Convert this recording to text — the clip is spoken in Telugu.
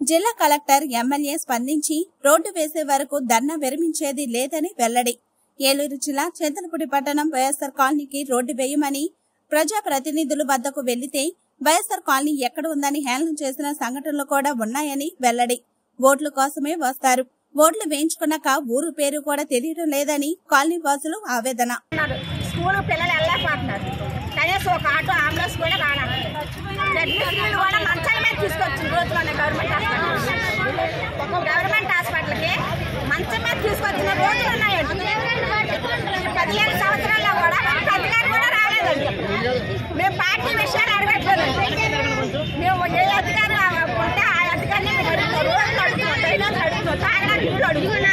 జిల్లా కలెక్టర్ ఎమ్మెల్యే స్పందించి రోడ్డు వేసే వరకు ధర్నా విరమించేది లేదని వెల్లడి ఏలూరు జిల్లా చింతలపూడి పట్టణం వైఎస్ఆర్ కాలనీకి రోడ్డు వేయమని ప్రజా ప్రతినిధుల వద్దకు వెళ్లితే వైఎస్ఆర్ కాలనీ ఎక్కడ ఉందని హేళన చేసిన సంఘటనలు కూడా ఉన్నాయని వెల్లడి ఓట్ల కోసమే వస్తారు ఓట్లు వేయించుకున్నాక ఊరు పేరు కూడా తెలియడం లేదని కాలనీ వాసులు ఆవేదన ఉన్నారు స్కూల్ పిల్లలు వెళ్ళలేకపోతున్నారు కనీసం ఒక ఆటో అంబులెన్స్ కూడా రానన్నారు జడ్మిషన్లు కూడా మంచాల మీద తీసుకొచ్చిన రోజులోనే గవర్నమెంట్ హాస్పిటల్ గవర్నమెంట్ హాస్పిటల్కి మంచం మీద తీసుకొచ్చిన రోజులు ఉన్నాయండి ఈ పదిహేను సంవత్సరాల్లో కూడా ఒక అధికారి కూడా రాలేదండి మేము పార్టీ విషయాలు అడగట్లేదండి మేము ఏ అధికారి ఉంటే ఆ అధికారిని మేము అడుగుతాం రోజులు అడుగుతాం డైలాగ్స్ అడుగుతాం తాగడానికి నీళ్ళు అడుగుతాం